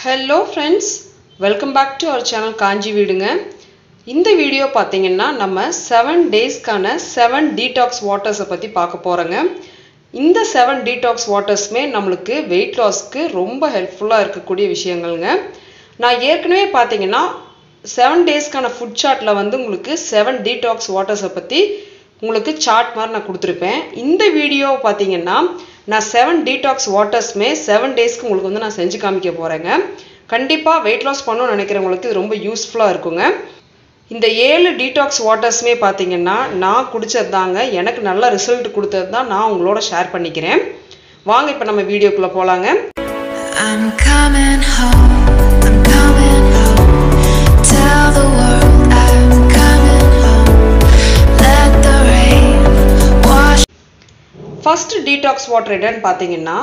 Hello friends welcome back to our channel Kanchi வீடுங்க இந்த video பார்த்தீங்கன்னா நம்ம செவன் டேஸ்க்கான செவன் டீடாக்ஸ் வாட்டர்ஸை பற்றி பார்க்க போகிறோங்க இந்த செவன் டீடாக்ஸ் வாட்டர்ஸுமே நம்மளுக்கு வெயிட் லாஸ்க்கு ரொம்ப ஹெல்ப்ஃபுல்லாக இருக்கக்கூடிய விஷயங்கள்ங்க நான் ஏற்கனவே பார்த்தீங்கன்னா செவன் டேஸ்க்கான ஃபுட் சார்ட்டில் வந்து உங்களுக்கு செவன் டீடாக்ஸ் வாட்டர்ஸை பற்றி உங்களுக்கு சார்ட் மாதிரி நான் கொடுத்துருப்பேன் இந்த வீடியோ பார்த்தீங்கன்னா நான் செவன் டீடாக்ஸ் வாட்டர்ஸ்மே செவன் டேஸ்க்கு உங்களுக்கு வந்து நான் செஞ்சு காமிக்க போகிறேங்க கண்டிப்பாக வெயிட் லாஸ் பண்ணணும்னு நினைக்கிறவங்களுக்கு இது ரொம்ப யூஸ்ஃபுல்லாக இருக்குங்க இந்த ஏழு டீடாக்ஸ் வாட்டர்ஸுமே பார்த்தீங்கன்னா நான் குடித்தது தாங்க எனக்கு நல்ல ரிசல்ட் கொடுத்தது தான் நான் உங்களோட ஷேர் பண்ணிக்கிறேன் வாங்க இப்போ நம்ம வீடியோக்குள்ளே போகலாங்க I'm coming home. I'm coming home. Tell the world I'm coming home. Let the rain wash. First detox water என்னன்னு பார்த்தீங்கன்னா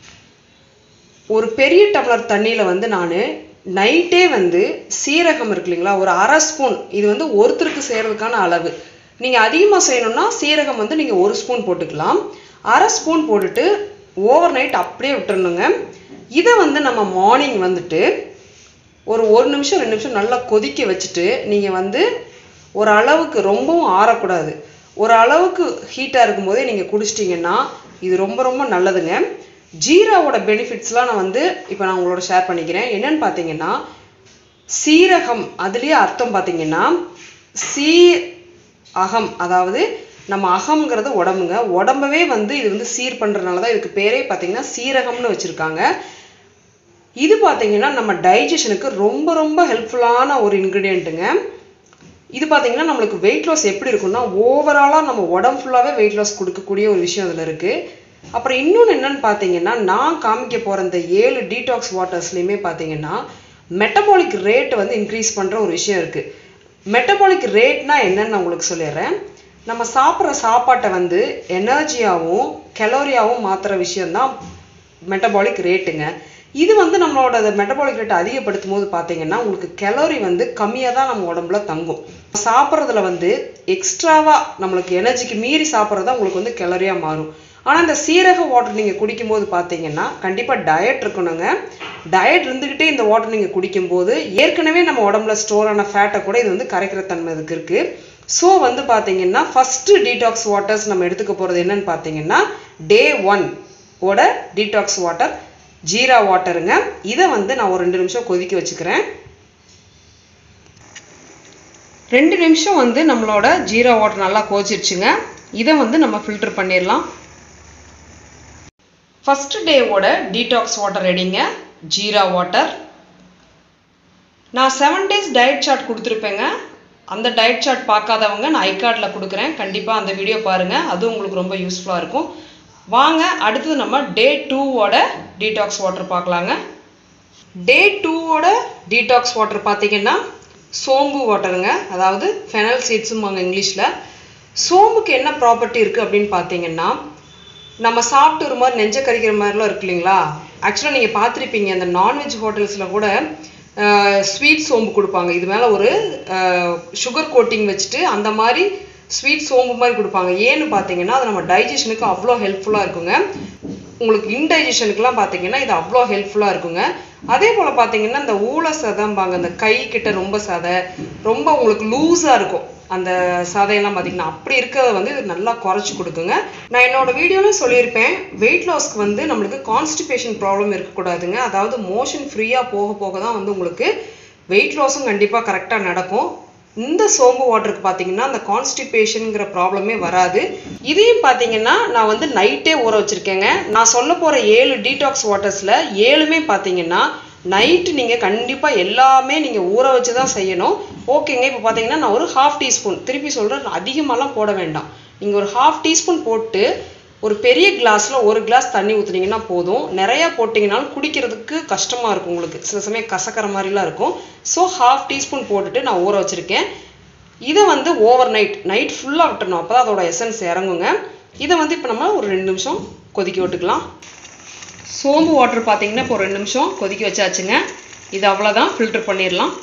ஒரு பெரிய டம்ளர் தண்ணியில் வந்து நான் நைட்டே வந்து சீரகம் இருக்கு இல்லைங்களா ஒரு அரை ஸ்பூன் இது வந்து ஒருத்தருக்கு செய்கிறதுக்கான அளவு நீங்கள் அதிகமாக செய்யணும்னா சீரகம் வந்து நீங்கள் ஒரு ஸ்பூன் போட்டுக்கலாம் அரை ஸ்பூன் போட்டுட்டு ஓவர் நைட் அப்படியே விட்டுறணுங்க இதை வந்து நம்ம மார்னிங் வந்துட்டு ஒரு ஒரு நிமிஷம் ரெண்டு நிமிஷம் நல்லா கொதிக்க வச்சுட்டு நீங்கள் வந்து ஒரு அளவுக்கு ரொம்பவும் ஆறக்கூடாது ஒரு அளவுக்கு ஹீட்டாக இருக்கும்போதே நீங்கள் குடிச்சிட்டிங்கன்னா இது ரொம்ப ரொம்ப நல்லதுங்க ஜீராவோட பெனிஃபிட்ஸ்லாம் நான் வந்து இப்போ நான் உங்களோட ஷேர் பண்ணிக்கிறேன் என்னன்னு பார்த்தீங்கன்னா சீரகம் அதுலேயே அர்த்தம் பார்த்தீங்கன்னா சீ அகம் அதாவது நம்ம அகம்ங்கிறது உடம்புங்க உடம்பவே வந்து இது வந்து சீர் பண்ணுறதுனால தான் இதுக்கு பேரே பார்த்தீங்கன்னா சீரகம்னு வச்சுருக்காங்க இது பார்த்தீங்கன்னா நம்ம டைஜஷனுக்கு ரொம்ப ரொம்ப ஹெல்ப்ஃபுல்லான ஒரு இன்க்ரீடியண்ட்டுங்க இது பார்த்தீங்கன்னா நம்மளுக்கு வெயிட் லாஸ் எப்படி இருக்கும்னா ஓவராலாக நம்ம உடம்பு ஃபுல்லாகவே வெயிட் லாஸ் கொடுக்கக்கூடிய ஒரு விஷயம் இதில் இருக்குது அப்புறம் இன்னொன்று என்னன்னு பார்த்தீங்கன்னா நான் காமிக்க போகிற இந்த ஏழு டீடாக்ஸ் வாட்டர்ஸ்லையுமே பார்த்தீங்கன்னா மெட்டபாலிக் ரேட் வந்து இன்க்ரீஸ் பண்ணுற ஒரு விஷயம் இருக்குது மெட்டபாலிக் ரேட்னா என்னன்னு நான் உங்களுக்கு சொல்லிடுறேன் நம்ம சாப்பிட்ற சாப்பாட்டை வந்து எனர்ஜியாகவும் கெலோரியாவும் மாற்றுற விஷயம்தான் மெட்டபாலிக் ரேட்டுங்க இது வந்து நம்மளோட மெட்டபாலிக் ரேட் அதிகப்படுத்தும் போது பார்த்தீங்கன்னா உங்களுக்கு கெலோரி வந்து கம்மியாக தான் நம்ம உடம்புல தங்கும் சாப்பிட்றதுல வந்து எக்ஸ்ட்ராவாக நம்மளுக்கு எனர்ஜிக்கு மீறி சாப்பிட்றது உங்களுக்கு வந்து கெலரியாக மாறும் ஆனால் இந்த சீரக வாட்டர் நீங்கள் குடிக்கும்போது பார்த்தீங்கன்னா கண்டிப்பாக டயட் இருக்கணுங்க டயட் இருந்துக்கிட்டே இந்த வாட்டர் நீங்கள் குடிக்கும்போது ஏற்கனவே நம்ம உடம்புல ஸ்டோர் ஆன ஃபேட்டை கூட இது வந்து கரைக்கிற தன்மை இதுக்கு இருக்குது ஸோ வந்து பார்த்தீங்கன்னா ஃபஸ்ட்டு டீடாக்ஸ் வாட்டர்ஸ் நம்ம எடுத்துக்க போகிறது என்னன்னு பார்த்தீங்கன்னா டே ஒன் ஓட டீடாக்ஸ் வாட்டர் ஜீரா வாட்டருங்க இதை வந்து நான் ஒரு ரெண்டு நிமிஷம் கொதிக்க வச்சுக்கிறேன் ரெண்டு நிமிஷம் வந்து நம்மளோட ஜீரா வாட்டர் நல்லா கொதிச்சிருச்சுங்க இதை வந்து நம்ம ஃபில்டர் பண்ணிடலாம் ஃபஸ்ட் டேவோட டீடாக்ஸ் வாட்டர் ரெடிங்க ஜீரா வாட்டர் நான் செவன் டேஸ் டயட் சார்ட் கொடுத்துருப்பேங்க அந்த டயட் சார்ட் பார்க்காதவங்க நான் ஐகார்டில் கொடுக்குறேன் கண்டிப்பாக அந்த வீடியோ பாருங்கள் அது உங்களுக்கு ரொம்ப யூஸ்ஃபுல்லாக இருக்கும் வாங்க அடுத்தது நம்ம டே டூவோட டீடாக்ஸ் வாட்டர் பார்க்கலாங்க டே டூவோட டீடாக்ஸ் வாட்டர் பார்த்தீங்கன்னா சோம்பு வாட்டருங்க அதாவது ஃபெனல் சீட்ஸும்பாங்க இங்கிலீஷில் சோம்புக்கு என்ன ப்ராப்பர்ட்டி இருக்குது அப்படின்னு பார்த்தீங்கன்னா நம்ம சாப்பிட்டு ஒரு மாதிரி நெஞ்ச கறிக்கிற மாதிரிலாம் இருக்கு இல்லைங்களா ஆக்சுவலாக நீங்கள் பார்த்துருப்பீங்க அந்த நான்வெஜ் ஹோட்டல்ஸில் கூட ஸ்வீட் சோம்பு கொடுப்பாங்க இது மேலே ஒரு சுகர் கோட்டிங் வச்சுட்டு அந்த மாதிரி ஸ்வீட் சோம்பு மாதிரி கொடுப்பாங்க ஏன்னு பார்த்தீங்கன்னா அது நம்ம டைஜஷனுக்கு அவ்வளோ ஹெல்ப்ஃபுல்லாக இருக்குங்க உங்களுக்கு இன்டைஜஷனுக்குலாம் பார்த்தீங்கன்னா இது அவ்வளோ ஹெல்ப்ஃபுல்லாக இருக்குங்க அதே போல் பார்த்தீங்கன்னா இந்த ஊழ சதம்பாங்க அந்த கை கிட்ட ரொம்ப சதை ரொம்ப உங்களுக்கு லூஸாக இருக்கும் அந்த சதையெல்லாம் பார்த்தீங்கன்னா அப்படி இருக்கிறத வந்து இது நல்லா குறைச்சி கொடுக்குங்க நான் என்னோட வீடியோலையும் சொல்லியிருப்பேன் வெயிட் லாஸ்க்கு வந்து நம்மளுக்கு கான்ஸ்டிபேஷன் ப்ராப்ளம் இருக்கக்கூடாதுங்க அதாவது மோஷன் ஃப்ரீயாக போக போக தான் வந்து உங்களுக்கு வெயிட் லாஸும் கண்டிப்பாக கரெக்டாக நடக்கும் இந்த சோம்பு வாட்டருக்கு பார்த்தீங்கன்னா அந்த கான்ஸ்டிபேஷனுங்கிற ப்ராப்ளமே வராது இதையும் பார்த்தீங்கன்னா நான் வந்து நைட்டே ஊற வச்சுருக்கேங்க நான் சொல்ல போகிற ஏழு டீடாக்ஸ் வாட்டர்ஸில் ஏழுமே பார்த்தீங்கன்னா நைட்டு நீங்கள் கண்டிப்பாக எல்லாமே நீங்கள் ஊற வச்சு தான் செய்யணும் ஓகேங்க இப்போ பார்த்தீங்கன்னா நான் ஒரு ஹாஃப் டீஸ்பூன் திருப்பி சொல்கிறேன் அதிகமாகலாம் போட வேண்டாம் நீங்கள் ஒரு ஹாஃப் டீஸ்பூன் போட்டு ஒரு பெரிய கிளாஸில் ஒரு கிளாஸ் தண்ணி ஊற்றுனீங்கன்னா போதும் நிறையா போட்டிங்கனாலும் குடிக்கிறதுக்கு கஷ்டமாக இருக்கும் உங்களுக்கு சில சமயம் கசக்கிற மாதிரிலாம் இருக்கும் ஸோ ஹாஃப் டீஸ்பூன் போட்டுட்டு நான் ஊற வச்சுருக்கேன் இதை வந்து ஓவர் நைட் நைட் ஃபுல்லாக விட்டுறணும் அப்போ தான் அதோட எசன்ஸ் இறங்குங்க இதை வந்து இப்போ நம்ம ஒரு ரெண்டு நிமிஷம் கொதிக்க விட்டுக்கலாம் சோம்பு வாட்டர் பார்த்தீங்கன்னா இப்போ ஒரு ரெண்டு நிமிஷம் கொதிக்க வச்சாச்சுங்க இது அவ்வளோதான் ஃபில்டர் பண்ணிடலாம்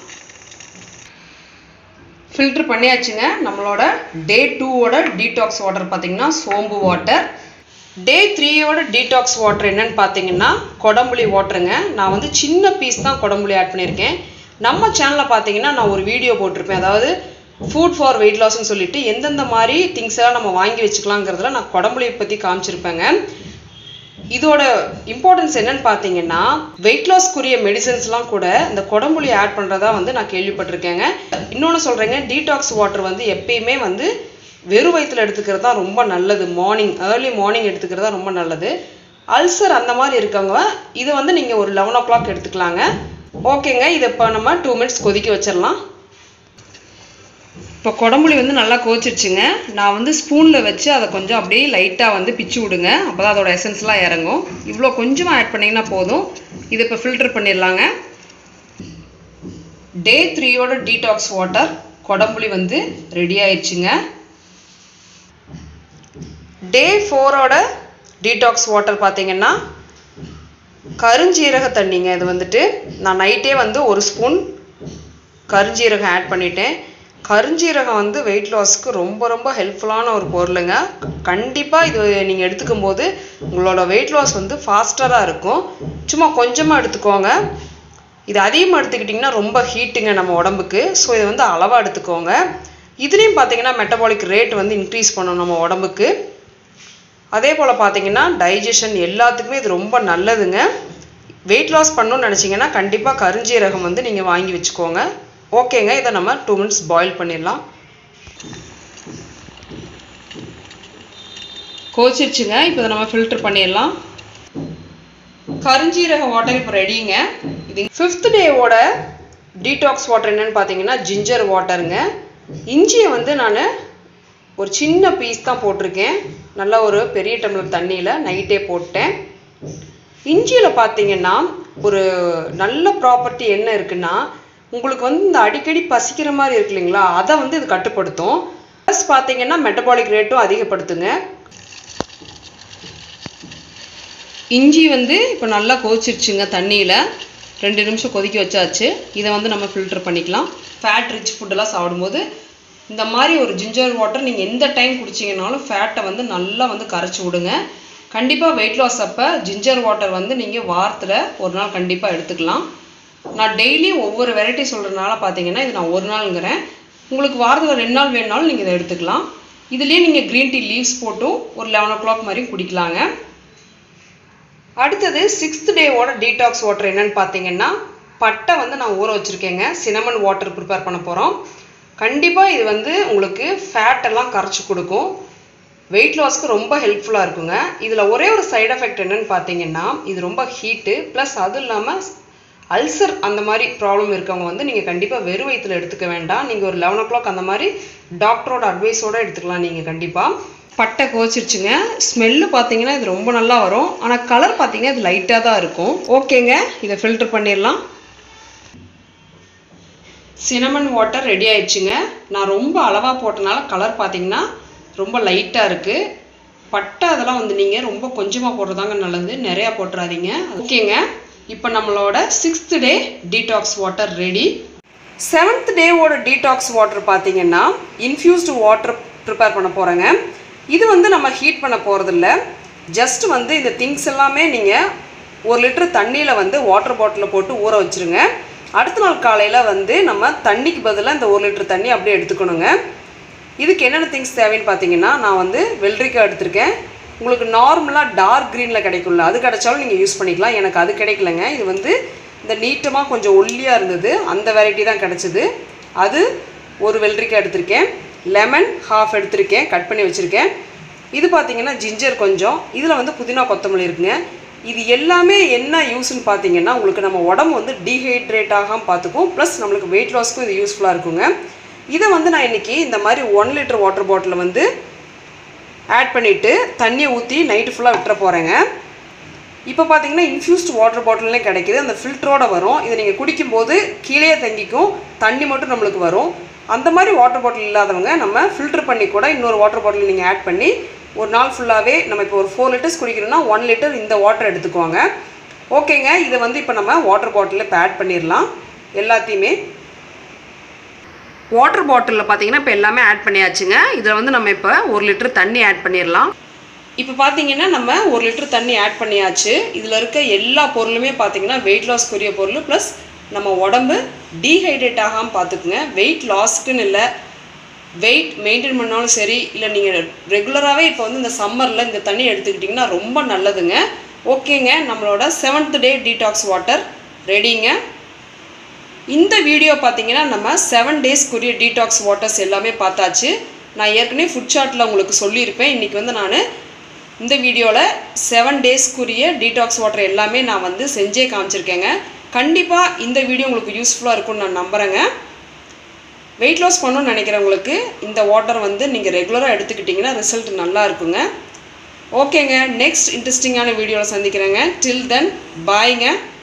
ஃபில்டர் பண்ணியாச்சுங்க நம்மளோட டே டூவோட டீடாக்ஸ் வாட்டர் பார்த்தீங்கன்னா சோம்பு வாட்டர் டே த்ரீயோட டீடாக்ஸ் வாட்டர் என்னன்னு பார்த்தீங்கன்னா கொடம்புளி வாட்டருங்க நான் வந்து சின்ன பீஸ் தான் கொடம்புளி ஆட் பண்ணியிருக்கேன் நம்ம சேனலில் பார்த்தீங்கன்னா நான் ஒரு வீடியோ போட்டிருப்பேன் அதாவது ஃபுட் ஃபார் வெயிட் லாஸ்ன்னு சொல்லிட்டு எந்தெந்த மாதிரி திங்ஸ் எல்லாம் நம்ம வாங்கி வச்சுக்கலாங்கிறதுல நான் கொடம்புளியை பற்றி காமிச்சிருப்பேங்க இதோட இம்பார்ட்டன்ஸ் என்னன்னு பார்த்தீங்கன்னா வெயிட் லாஸ்க்குரிய மெடிசன்ஸ்லாம் கூட இந்த கொடம்புளி ஆட் பண்ணுறதா வந்து நான் கேள்விப்பட்டிருக்கேங்க இன்னொன்று சொல்கிறேங்க டீடாக்ஸ் வாட்டர் வந்து எப்பயுமே வந்து வெறும் வயிற்றுல எடுத்துக்கிறது தான் ரொம்ப நல்லது மார்னிங் ஏர்லி மார்னிங் எடுத்துக்கிறது தான் ரொம்ப நல்லது அல்சர் அந்த மாதிரி இருக்கவங்க இதை வந்து நீங்கள் ஒரு லெவன் ஓ கிளாக் எடுத்துக்கலாங்க ஓகேங்க இதை இப்போ நம்ம டூ மினிட்ஸ் கொதிக்க வச்சிடலாம் இப்போ குடம்புளி வந்து நல்லா கோச்சிருச்சுங்க நான் வந்து ஸ்பூனில் வச்சு அதை கொஞ்சம் அப்படியே லைட்டாக வந்து பிச்சு விடுங்க அப்போ தான் அதோட எசன்ஸ்லாம் இறங்கும் இவ்வளோ கொஞ்சமாக ஆட் பண்ணிங்கன்னா போதும் இதை இப்போ ஃபில்டர் பண்ணிடலாங்க டே த்ரீயோட டீடாக்ஸ் வாட்டர் குடம்புளி வந்து ரெடி ஆயிடுச்சுங்க டே ஃபோரோட டீடாக்ஸ் வாட்டர் பார்த்தீங்கன்னா கருஞ்சீரக தண்ணிங்க இது வந்துட்டு நான் நைட்டே வந்து ஒரு ஸ்பூன் கருஞ்சீரகம் ஆட் பண்ணிட்டேன் கருஞ்சீரகம் வந்து வெயிட் லாஸ்க்கு ரொம்ப ரொம்ப ஹெல்ப்ஃபுல்லான ஒரு பொருளுங்க கண்டிப்பாக இது நீங்கள் எடுத்துக்கும் போது உங்களோட வெயிட் லாஸ் வந்து ஃபாஸ்டராக இருக்கும் சும்மா கொஞ்சமாக எடுத்துக்கோங்க இது அதிகமாக எடுத்துக்கிட்டிங்கன்னா ரொம்ப ஹீட்டுங்க நம்ம உடம்புக்கு ஸோ இதை வந்து அளவாக எடுத்துக்கோங்க இதுலேயும் பார்த்தீங்கன்னா மெட்டபாலிக் ரேட் வந்து இன்க்ரீஸ் பண்ணும் நம்ம உடம்புக்கு அதே போல் பார்த்தீங்கன்னா டைஜஷன் எல்லாத்துக்குமே இது ரொம்ப நல்லதுங்க வெயிட் லாஸ் பண்ணணும்னு நினச்சிங்கன்னா கண்டிப்பாக கருஞ்சீரகம் வந்து நீங்கள் வாங்கி வச்சுக்கோங்க ஓகேங்க இதை நம்ம டூ மினிட்ஸ் பாயில் பண்ணிடலாம் கோச்சிருச்சுங்க இப்போ இதை நம்ம ஃபில்டர் பண்ணிடலாம் கருஞ்சீரக வாட்டர் இப்போ ரெடிங்க இது ஃபிஃப்த் டேவோட டீடாக்ஸ் வாட்டர் என்னன்னு பார்த்தீங்கன்னா ஜிஞ்சர் வாட்டருங்க இஞ்சியை வந்து நான் ஒரு சின்ன பீஸ் தான் போட்டிருக்கேன் நல்லா ஒரு பெரிய டம்ளர் தண்ணியில் நைட்டே போட்டேன் இஞ்சியில் பார்த்தீங்கன்னா ஒரு நல்ல ப்ராப்பர்ட்டி என்ன இருக்குன்னா உங்களுக்கு வந்து இந்த அடிக்கடி பசிக்கிற மாதிரி இருக்கு இல்லைங்களா அதை வந்து இது கட்டுப்படுத்தும் ப்ளஸ் பார்த்தீங்கன்னா மெட்டபாலிக் ரேட்டும் அதிகப்படுத்துங்க இஞ்சி வந்து இப்போ நல்லா கொதிச்சிருச்சுங்க தண்ணியில் ரெண்டு நிமிஷம் கொதிக்க வச்சாச்சு இதை வந்து நம்ம ஃபில்டர் பண்ணிக்கலாம் ஃபேட் ரிச் ஃபுட்டெல்லாம் சாப்பிடும்போது இந்த மாதிரி ஒரு ஜிஞ்சர் வாட்டர் நீங்கள் எந்த டைம் குடிச்சிங்கனாலும் ஃபேட்டை வந்து நல்லா வந்து கரைச்சி விடுங்க கண்டிப்பாக வெயிட் லாஸ் அப்போ ஜிஞ்சர் வாட்டர் வந்து நீங்கள் வாரத்தில் ஒரு நாள் கண்டிப்பாக எடுத்துக்கலாம் நான் டெய்லி ஒவ்வொரு வெரைட்டி சொல்கிறதுனால பார்த்தீங்கன்னா இது நான் ஒரு நாளுங்கிறேன் உங்களுக்கு வாரத்தில் ரெண்டு நாள் வேணுனாலும் நீங்கள் இதை எடுத்துக்கலாம் இதுலேயே நீங்கள் க்ரீன் டீ லீவ்ஸ் போட்டும் ஒரு லெவன் ஓ கிளாக் மாதிரி குடிக்கலாங்க அடுத்தது சிக்ஸ்த் டேவோட டீடாக்ஸ் வாட்டர் என்னன்னு பார்த்தீங்கன்னா பட்டை வந்து நான் ஊற வச்சுருக்கேங்க சினமன் வாட்டர் ப்ரிப்பேர் பண்ண போகிறோம் கண்டிப்பாக இது வந்து உங்களுக்கு ஃபேட் எல்லாம் கரைச்சி கொடுக்கும் வெயிட் லாஸ்க்கு ரொம்ப ஹெல்ப்ஃபுல்லாக இருக்குங்க இதில் ஒரே ஒரு சைடு எஃபெக்ட் என்னன்னு பார்த்தீங்கன்னா இது ரொம்ப ஹீட்டு ப்ளஸ் அதுவும் இல்லாமல் அல்சர் அந்த மாதிரி ப்ராப்ளம் இருக்கவங்க வந்து நீங்கள் கண்டிப்பாக வெறும் வயிற்றுல எடுத்துக்க வேண்டாம் நீங்கள் ஒரு லெவன் ஓ கிளாக் அந்த மாதிரி டாக்டரோட அட்வைஸோடு எடுத்துக்கலாம் நீங்கள் கண்டிப்பாக பட்டை கோச்சிருச்சுங்க ஸ்மெல்லு பார்த்தீங்கன்னா இது ரொம்ப நல்லா வரும் ஆனால் கலர் பார்த்தீங்கன்னா இது லைட்டாக தான் இருக்கும் ஓகேங்க இதை ஃபில்டர் பண்ணிடலாம் சினமன் வாட்டர் ரெடி ஆயிடுச்சுங்க நான் ரொம்ப அளவாக போட்டனால கலர் பார்த்தீங்கன்னா ரொம்ப லைட்டாக இருக்குது பட்டை அதெல்லாம் வந்து நீங்கள் ரொம்ப கொஞ்சமாக போடுறதாங்க நல்லது நிறையா போட்டுறாதீங்க ஓகேங்க இப்போ நம்மளோட sixth day detox water ready seventh டேவோட டீடாக்ஸ் வாட்டர் பார்த்தீங்கன்னா இன்ஃப்யூஸ்டு வாட்டர் ப்ரிப்பேர் பண்ண போகிறேங்க இது வந்து நம்ம ஹீட் பண்ண போகிறதில்ல ஜஸ்ட் வந்து இந்த திங்ஸ் எல்லாமே நீங்கள் ஒரு லிட்டர் தண்ணியில் வந்து வாட்டர் பாட்டிலில் போட்டு ஊற வச்சுருங்க அடுத்த நாள் காலையில் வந்து நம்ம தண்ணிக்கு பதிலாக இந்த ஒரு லிட்டர் தண்ணி அப்படியே எடுத்துக்கணுங்க இதுக்கு என்னென்ன திங்ஸ் தேவைன்னு பார்த்தீங்கன்னா நான் வந்து வெள்ளரிக்காய் எடுத்திருக்கேன் உங்களுக்கு நார்மலாக டார்க் க்ரீனில் கிடைக்கும்ல அது கிடைச்சாலும் நீங்கள் யூஸ் பண்ணிக்கலாம் எனக்கு அது கிடைக்கலங்க இது வந்து இந்த நீட்டமாக கொஞ்சம் ஒல்லியாக இருந்தது அந்த வெரைட்டி தான் கிடச்சிது அது ஒரு வெள்ளரிக்காய் எடுத்திருக்கேன் லெமன் ஹாஃப் எடுத்திருக்கேன் கட் பண்ணி வச்சுருக்கேன் இது பார்த்தீங்கன்னா ஜிஞ்சர் கொஞ்சம் இதில் வந்து புதினா கொத்தமல்லி இருக்குங்க இது எல்லாமே என்ன யூஸ்ன்னு பார்த்தீங்கன்னா உங்களுக்கு நம்ம உடம்பு வந்து டீஹைட்ரேட் ஆகாமல் பார்த்துக்கும் ப்ளஸ் நம்மளுக்கு வெயிட் லாஸ்க்கும் இது யூஸ்ஃபுல்லாக இருக்குங்க இதை வந்து நான் இன்றைக்கி இந்த மாதிரி ஒன் லிட்டர் வாட்டர் பாட்டிலில் வந்து ஆட் பண்ணிவிட்டு தண்ணியை ஊற்றி நைட்டு ஃபுல்லாக விட்டுற போகிறேங்க இப்போ பார்த்தீங்கன்னா இன்ஃப்யூஸ்ட் வாட்டர் பாட்டில்லே கிடைக்கிது அந்த ஃபில்டரோட வரும் இதை நீங்கள் குடிக்கும்போது கீழே தங்கிக்கும் தண்ணி மட்டும் நம்மளுக்கு வரும் அந்த மாதிரி வாட்டர் பாட்டில் இல்லாதவங்க நம்ம ஃபில்டர் பண்ணி கூட இன்னொரு வாட்டர் பாட்டில் நீங்கள் ஆட் பண்ணி ஒரு நாள் ஃபுல்லாகவே நம்ம இப்போ ஒரு ஃபோர் லிட்டர்ஸ் குடிக்கிறோம்னா ஒன் லிட்டர் இந்த வாட்டர் எடுத்துக்குவாங்க ஓகேங்க இதை வந்து இப்போ நம்ம வாட்டர் பாட்டிலில் இப்போ ஆட் பண்ணிடலாம் எல்லாத்தையுமே வாட்டர் பாட்டிலில் பார்த்தீங்கன்னா இப்போ எல்லாமே ஆட் பண்ணியாச்சுங்க இதில் வந்து நம்ம இப்போ ஒரு லிட்டர் தண்ணி ஆட் பண்ணிடலாம் இப்போ பார்த்தீங்கன்னா நம்ம ஒரு லிட்டர் தண்ணி ஆட் பண்ணியாச்சு இதில் இருக்க எல்லா பொருளுமே பார்த்தீங்கன்னா வெயிட் லாஸ்க்குரிய பொருள் ப்ளஸ் நம்ம உடம்பு டீஹைட்ரேட் ஆகாமல் பார்த்துக்குங்க வெயிட் லாஸ்க்குன்னு இல்லை வெயிட் மெயின்டைன் பண்ணாலும் சரி இல்லை நீங்கள் ரெகுலராகவே இப்போ வந்து இந்த சம்மரில் இந்த தண்ணி எடுத்துக்கிட்டிங்கன்னா ரொம்ப நல்லதுங்க ஓகேங்க நம்மளோட செவன்த் டே டீடாக்ஸ் வாட்டர் ரெடிங்க இந்த வீடியோ பார்த்தீங்கன்னா நம்ம செவன் டேஸ்க்குரிய டீடாக்ஸ் வாட்டர்ஸ் எல்லாமே பார்த்தாச்சு நான் ஏற்கனவே ஃபுட் சார்ட்டில் உங்களுக்கு சொல்லியிருப்பேன் இன்றைக்கி வந்து நான் இந்த வீடியோவில் செவன் டேஸ்க்குரிய டீடாக்ஸ் வாட்டர் எல்லாமே நான் வந்து செஞ்சே காமிச்சிருக்கேங்க கண்டிப்பாக இந்த வீடியோ உங்களுக்கு யூஸ்ஃபுல்லாக இருக்கும்னு நான் நம்புகிறேங்க வெயிட் லாஸ் பண்ணணும்னு நினைக்கிறவங்களுக்கு இந்த வாட்டர் வந்து நீங்கள் ரெகுலராக எடுத்துக்கிட்டிங்கன்னா ரிசல்ட் நல்லா இருக்குங்க ஓகேங்க நெக்ஸ்ட் இன்ட்ரெஸ்டிங்கான வீடியோவில் சந்திக்கிறேங்க டில் தென் பாய்ங்க